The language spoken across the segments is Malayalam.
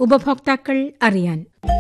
ഉപഭോക്താക്കൾ അറിയാൻ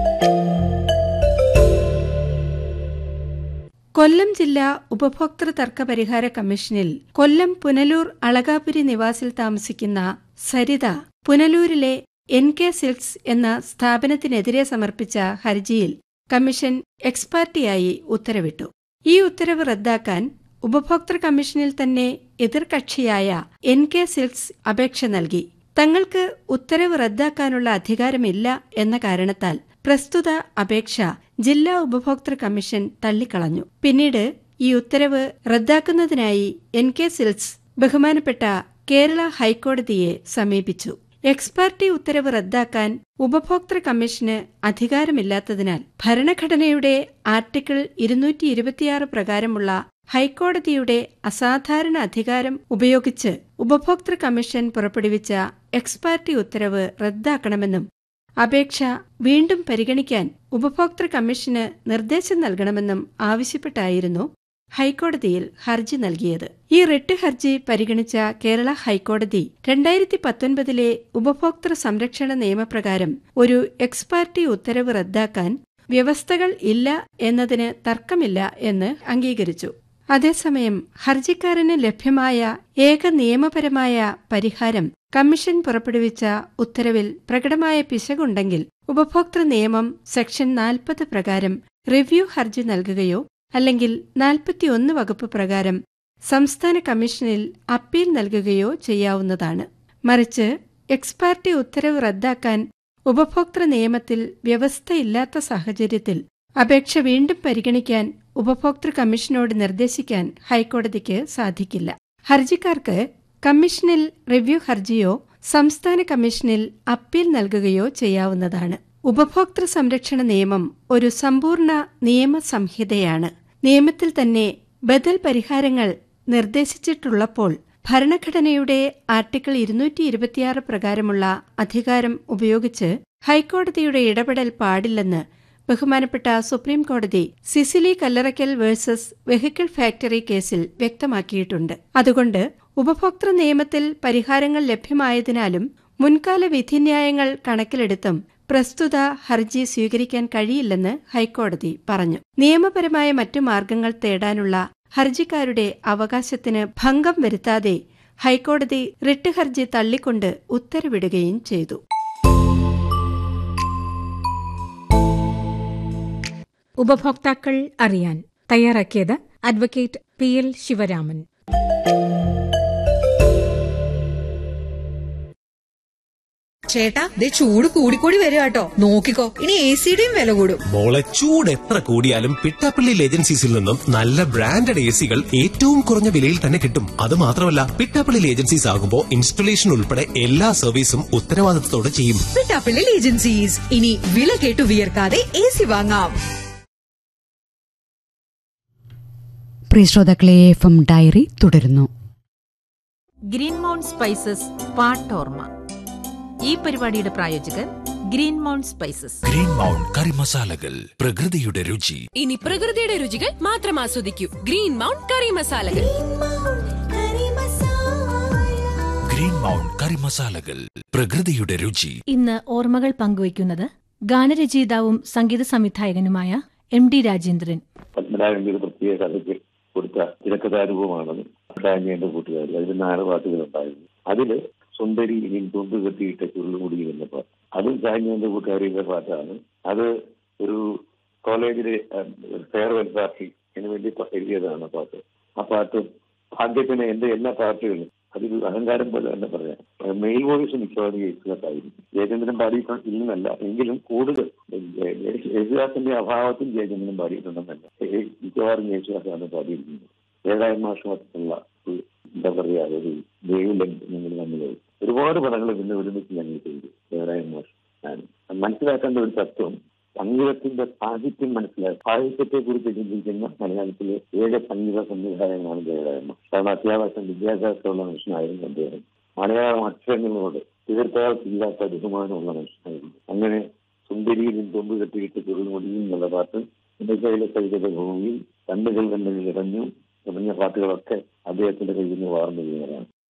കൊല്ലം ജില്ലാ ഉപഭോക്തൃ തർക്ക പരിഹാര കമ്മീഷനിൽ കൊല്ലം പുനലൂർ അളകാപുരി നിവാസിൽ താമസിക്കുന്ന സരിത പുനലൂരിലെ എൻ കെ സിൽക്സ് എന്ന സ്ഥാപനത്തിനെതിരെ സമർപ്പിച്ച ഹർജിയിൽ കമ്മീഷൻ എക്സ്പാർട്ടിയായി ഉത്തരവിട്ടു ഈ ഉത്തരവ് റദ്ദാക്കാൻ ഉപഭോക്തൃ കമ്മീഷനിൽ തന്നെ എതിർകക്ഷിയായ എൻ കെ സിൽക്സ് അപേക്ഷ നൽകി തങ്ങൾക്ക് ഉത്തരവ് റദ്ദാക്കാനുള്ള അധികാരമില്ല എന്ന കാരണത്താൽ പ്രസ്തുത അപേക്ഷ ജില്ലാ ഉപഭോക്തൃ കമ്മീഷൻ തള്ളിക്കളഞ്ഞു പിന്നീട് ഈ ഉത്തരവ് റദ്ദാക്കുന്നതിനായി എൻ കെ സിൽക്സ് ബഹുമാനപ്പെട്ട കേരള ഹൈക്കോടതിയെ സമീപിച്ചു എക്സ്പാർട്ടി ഉത്തരവ് റദ്ദാക്കാൻ ഉപഭോക്തൃ കമ്മീഷന് അധികാരമില്ലാത്തതിനാൽ ഭരണഘടനയുടെ ആർട്ടിക്കിൾ ഇരുന്നൂറ്റി ഇരുപത്തിയാറ് പ്രകാരമുള്ള ഹൈക്കോടതിയുടെ അസാധാരണ അധികാരം ഉപയോഗിച്ച് ഉപഭോക്തൃ കമ്മീഷൻ പുറപ്പെടുവിച്ച എക്സ്പാർട്ടി ഉത്തരവ് റദ്ദാക്കണമെന്നും അപേക്ഷ വീണ്ടും പരിഗണിക്കാൻ ഉപഭോക്തൃ കമ്മീഷന് നിർദ്ദേശം നൽകണമെന്നും ആവശ്യപ്പെട്ടായിരുന്നു ഹൈക്കോടതിയിൽ ഹർജി നൽകിയത് ഈ റിട്ട് ഹർജി പരിഗണിച്ച കേരള ഹൈക്കോടതി രണ്ടായിരത്തി പത്തൊൻപതിലെ ഉപഭോക്തൃ സംരക്ഷണ നിയമപ്രകാരം ഒരു എക്സ്പാർട്ടി ഉത്തരവ് റദ്ദാക്കാൻ വ്യവസ്ഥകൾ ഇല്ല എന്നതിന് തർക്കമില്ല എന്ന് അംഗീകരിച്ചു അതേസമയം ഹർജിക്കാരന് ലഭ്യമായ ഏക നിയമപരമായ പരിഹാരം കമ്മീഷൻ പുറപ്പെടുവിച്ച ഉത്തരവിൽ പ്രകടമായ പിശകുണ്ടെങ്കിൽ ഉപഭോക്തൃ നിയമം സെക്ഷൻ നാൽപ്പത് പ്രകാരം റിവ്യൂ ഹർജി നൽകുകയോ അല്ലെങ്കിൽ നാൽപ്പത്തിയൊന്ന് വകുപ്പ് പ്രകാരം സംസ്ഥാന കമ്മീഷനിൽ അപ്പീൽ നൽകുകയോ ചെയ്യാവുന്നതാണ് മറിച്ച് എക്സ്പാർട്ടി ഉത്തരവ് റദ്ദാക്കാൻ ഉപഭോക്തൃ നിയമത്തിൽ വ്യവസ്ഥയില്ലാത്ത സാഹചര്യത്തിൽ അപേക്ഷ വീണ്ടും പരിഗണിക്കാൻ ഉപഭോക്തൃ കമ്മീഷനോട് നിർദ്ദേശിക്കാൻ ഹൈക്കോടതിക്ക് സാധിക്കില്ല ഹർജിക്കാർക്ക് കമ്മീഷനിൽ റിവ്യൂ ഹർജിയോ സംസ്ഥാന കമ്മീഷനിൽ അപ്പീൽ നൽകുകയോ ചെയ്യാവുന്നതാണ് ഉപഭോക്തൃ സംരക്ഷണ നിയമം ഒരു സമ്പൂർണ്ണ നിയമസംഹിതയാണ് നിയമത്തിൽ തന്നെ ബദൽ പരിഹാരങ്ങൾ നിർദ്ദേശിച്ചിട്ടുള്ളപ്പോൾ ഭരണഘടനയുടെ ആർട്ടിക്കിൾ ഇരുന്നൂറ്റി ഇരുപത്തിയാറ് പ്രകാരമുള്ള അധികാരം ഉപയോഗിച്ച് ഹൈക്കോടതിയുടെ ഇടപെടൽ പാടില്ലെന്ന് ബഹുമാനപ്പെട്ട സുപ്രീം കോടതി Cicily Kallarackal versus vehicle factory കേസിൽ വ്യക്തമാക്കിയിട്ടുണ്ട് അതുകൊണ്ട് ഉപഭോക്തൃ നിയമത്തിൽ പരിഹാരങ്ങൾ ലഭ്യമായതിനാലും മുൻകാല വിധിന്യായങ്ങൾ കണക്കിലെടുത്തും പ്രസ്തുത ഹർജി സ്വീകരിക്കാൻ കഴിയില്ലെന്ന് ഹൈക്കോടതി പറഞ്ഞു നിയമപരമായ മറ്റു മാർഗങ്ങൾ തേടാനുള്ള ഹർജിക്കാരുടെ അവകാശത്തിന് ഭംഗം വരുത്താതെ ഹൈക്കോടതി റിട്ട് ഹർജി തള്ളിക്കൊണ്ട് ഉത്തരവിടുകയും ചെയ്തു ഉപഭോക്താക്കൾ അറിയാൻ തയ്യാറാക്കിയത് അഡ്വക്കേറ്റ് പി എൽ ശിവരാമൻ ചേട്ടാ ദേ ചൂട് കൂടിക്കൂടി വരിക കേട്ടോ നോക്കിക്കോ ഇനി എ സിയുടെയും വില കൂടും മോളെ ചൂട് എത്ര കൂടിയാലും പിട്ടാപ്പള്ളി ഏജൻസീസിൽ നിന്നും നല്ല ബ്രാൻഡഡ് എ സികൾ ഏറ്റവും കുറഞ്ഞ വിലയിൽ തന്നെ കിട്ടും അത് മാത്രമല്ല പിട്ടാപ്പള്ളി ഏജൻസീസ് ആകുമ്പോൾ ഇൻസ്റ്റലേഷൻ ഉൾപ്പെടെ എല്ലാ സർവീസും ഉത്തരവാദിത്തത്തോടെ ചെയ്യും പിട്ടാപ്പിള്ളി ഏജൻസീസ് ഇനി വില കേട്ടു വിയർക്കാതെ എ സി വാങ്ങാം പ്രിയ ശ്രോതാക്കളെ എഫ് എം ഡയറി തുടരുന്നു ഗ്രീൻ മൗണ്ട് സ്പൈസസ് പാട്ടോർമ ഈ പരിപാടിയുടെ പ്രായോജകർ Green Mount Spices Green Mount curry മസാലകൾ പ്രകൃതിയുടെ രുചി ഇനി പ്രകൃതിയുടെ രുചികൾ മാത്രം ആസ്വദിക്കൂ ഗ്രീൻ മൗണ്ട് കറി മസാലകൾ ഗ്രീൻ മൗണ്ട് കറി മസാലകൾ പ്രകൃതിയുടെ രുചി ഇന്ന് ഓർമ്മകൾ പങ്കുവയ്ക്കുന്നത് ഗാനരചയിതാവും സംഗീത സംവിധായകനുമായ എം ഡി രാജേന്ദ്രൻ പത്മനാഭന്റെ ഒരു പ്രത്യേക കഥയ്ക്ക് കൊടുത്ത തിരക്കഥാരൂപമാണത് ഡാനിയന്റെ കൂട്ടുകാർ അതിൽ നാല് പാട്ടുകളുണ്ടായിരുന്നു അതില് സുന്ദരി ഇനി തുമ്പ് കെട്ടിയിട്ട ചുരുളുമുടി എന്ന പാട്ട് അതും ഡാനിയന്റെ കൂട്ടുകാരിയുടെ പാട്ടാണ് അത് ഒരു കോളേജിലെ ഫെയർവെൽ പാർട്ടിന് വേണ്ടി എഴുതിയതാണ് ആ പാട്ട് ആ പാട്ട് ഭാഗ്യത്തിന് എന്റെ എല്ലാ പാട്ടുകളും അതൊരു അഹങ്കാരം പോലെ തന്നെ പറയാം മെയിൽ വോയിസ് മിക്കവാറും യേശുദാസായിരുന്നു ജയചന്ദ്രൻ പാടിയിട്ടില്ലെന്നല്ല എങ്കിലും കൂടുതൽ യേശുദാസിന്റെ അഭാവത്തിൽ ജയചന്ദ്രൻ പാടിയിട്ടുണ്ടെന്നല്ല ഏ- മിക്കവാറും യേശുദാസാണ് പാടിയിരിക്കുന്നത് ഏഴായ മാസമുള്ള എന്താ പറയാ ഒരു വേവിലൻ നിങ്ങൾ തമ്മിൽ ഒരുപാട് പടങ്ങൾ പിന്നെ ഒരുമിച്ച് ഞങ്ങൾ ചെയ്തു ഏഴായ മാസം ഞാൻ മനസ്സിലാക്കേണ്ട ഒരു തത്വം സംഗീതത്തിന്റെ സാഹിത്യം മനസ്സിലാക്കി സാഹിത്യത്തെ കുറിച്ച് ചിന്തിക്കുന്ന മലയാളത്തിലെ ഏക സംഗീത സംവിധായകനാണ് ജയരാജൻ കാരണം അത്യാവശ്യം വിദ്യാഭ്യാസമുള്ള മനുഷ്യനായിരുന്നു അദ്ദേഹം മലയാളം അക്ഷരങ്ങളോട് തീർക്കാത്തില്ലാത്ത ബഹുമാനമുള്ള മനുഷ്യനായിരുന്നു അങ്ങനെ സുന്ദരിയിലും തൊമ്പ് കെട്ടിയിട്ട് ചുരുൾമുടിയും എന്നുള്ള പാട്ട് എന്റെ കയ്യിലെ കൈകത ഭൂമിയിൽ കണ്ണുകൾ കണ്ണുകൾ ഇറഞ്ഞു തുടങ്ങിയ പാട്ടുകളൊക്കെ അദ്ദേഹത്തിന്റെ കയ്യിൽ നിന്ന് വാർന്നു വീണതാണ്